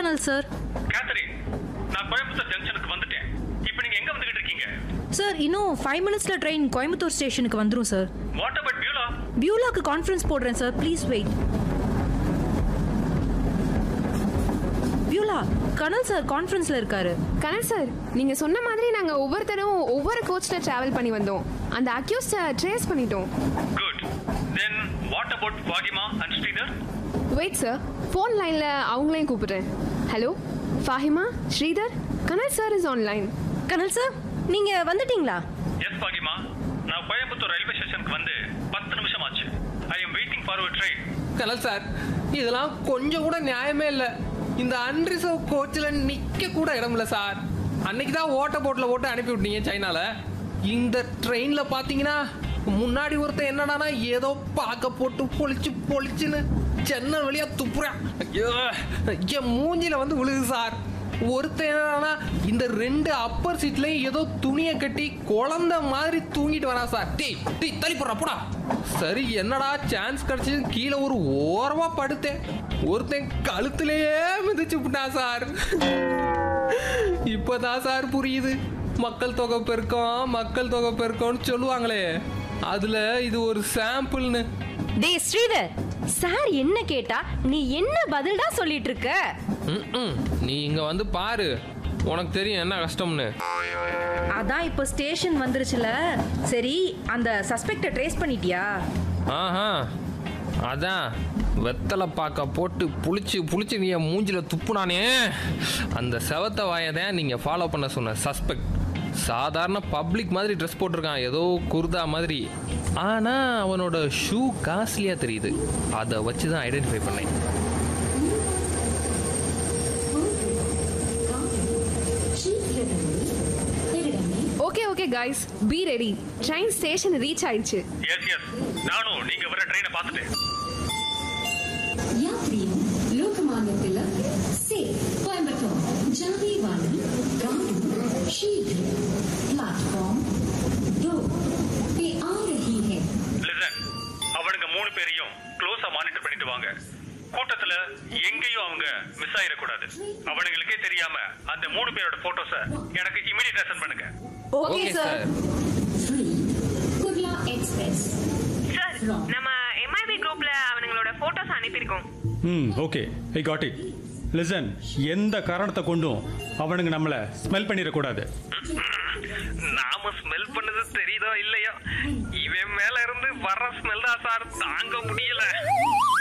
கனல் sir Catherine நான் கோயம்புத்தூர் ஜங்ஷனுக்கு வந்துட்டேன் இப்போ நீங்க எங்க வந்துகிட்டு இருக்கீங்க சார் இன்னும் ஃபைவ் மினிட்ஸ்ல ட்ரெயின் கோயம்புத்தூர் ஸ்டேஷனுக்கு வந்துரும் சார் வாட் அபவுட் பியூலா பியூலாக்கு கான்ஃபரன்ஸ் போடுறேன் sir please wait Beula Kanal sir கான்ஃபரன்ஸ்ல இருக்காரு கனல் சார் நீங்க சொன்ன மாதிரி நாங்க ஒவ்வொருத்தரும் ஒவ்வொரு கோச்ல டிராவல் பண்ணி வந்தோம் அந்த அக்யூஸ்ட ட்ரேஸ் பண்ணிட்டோம் good then what about Fahima and Sridhar wait sir phone லைன்ல அவங்களையும் கூப்பிடுறேன் hello Fahima Sridhar Kanal sir is online Kanal sir நீங்க வந்துட்டீங்களா எஸ் ஃபாகிமா நான் கோயம்புத்தூர் ரயில்வே ஸ்டேஷனுக்கு வந்து பத்து நிமிஷம் ஆச்சு ஐ எம் வெயிட்டிங் ஃபார் ஒரு ட்ரெயின் கனல் சார் இதெல்லாம் கொஞ்சம் கூட நியாயமே இல்லை இந்த அன்ரிசர்வ் கோச்சில் நிற்க கூட இடம் இல்லை சார் அன்னைக்கு தான் ஓட்ட போட்டில் போட்டு அனுப்பி விட்டீங்க சைனால இந்த ட்ரெயினில் பார்த்தீங்கன்னா முன்னாடி ஒருத்தன் என்னடானா ஏதோ பார்க்க போட்டு பொழிச்சு பொழிச்சுன்னு ஜன்னல் வழியா துப்புறான் ஐயோ என் மூஞ்சில வந்து விழுது சார் ஒருத்தன் என்னடானா இந்த ரெண்டு அப்பர் சீட்லயும் ஏதோ துணியை கட்டி குழந்தை மாதிரி தூங்கிட்டு வரா சார் டீ டீ தள்ளி போடுறா போடா சரி என்னடா சான்ஸ் கிடைச்சது கீழே ஒரு ஓரமா படுத்தேன் ஒருத்தன் கழுத்திலேயே மிதிச்சு விட்டான் சார் இப்பதான் சார் புரியுது மக்கள் தொகை பெருக்கம் மக்கள் தொகை பெருக்கம்னு சொல்லுவாங்களே அதுல இது ஒரு சாம்பிள்னு டே ஸ்ரீதர் சார் என்ன கேட்டா நீ என்ன பதில்டா சொல்லிட்டு இருக்க ம்ம். நீ இங்க வந்து பாரு உனக்கு தெரியும் என்ன கஷ்டம்னு அதான் இப்போ ஸ்டேஷன் வந்துருச்சுல சரி அந்த சஸ்பெக்டை ட்ரேஸ் பண்ணிட்டியா ஆஹா அதான் வெத்தலை பாக்க போட்டு புளிச்சு புளிச்சு நீ என் மூஞ்சில துப்புனானே அந்த செவத்த வாயை தான் நீங்க ஃபாலோ பண்ண சொன்ன சஸ்பெக்ட் சாதாரண பப்ளிக் மாதிரி ட்ரெஸ் போட்டிருக்கான் ஏதோ குர்தா மாதிரி ஆனா அவனோட ஷூ காஸ்ட்லியா தெரியுது அதை வச்சு தான் ஐடென்டிஃபை பண்ணேன் okay okay guys be ready train station reach ஆயிடுச்சு எஸ் எஸ் நானும் நீங்க வர ட்ரெயினை பார்த்துட்டேன் यात्रियों लोकमान्य तिलक से कोयम्बटूर जाने वाली गाड़ी शीघ्र प्लेटफॉर्म दो पे आ रही है லிசன் அவனுங்க மூணு பேரையும் க்ளோஸா மானிட்டர் பண்ணிட்டு வாங்க கூட்டத்துல எங்கேயும் அவங்க மிஸ் ஆயிடக்கூடாது அவனுங்களுக்கே தெரியாம அந்த மூணு பேரோட போட்டோஸ எனக்கு இமீடியட் சென்ட் பண்ணுங்க ஓகே சார் फ्री कुर्ला एक्सप्रेस சார் நம்ம எம்ஐபி குரூப்ல அவனுங்களோட போட்டோஸ் அனுப்பியிருக்கோம் ம் okay I got it listen எந்த காரணத்தை கொண்டும் அவனுங்க நம்மளை ஸ்மெல் பண்ணிடக்கூடாது நாம ஸ்மெல் பண்ணது தெரியுதோ இல்லையோ இவன் மேல இருந்து வர்ற ஸ்மெல் தான் சார் தாங்க முடியல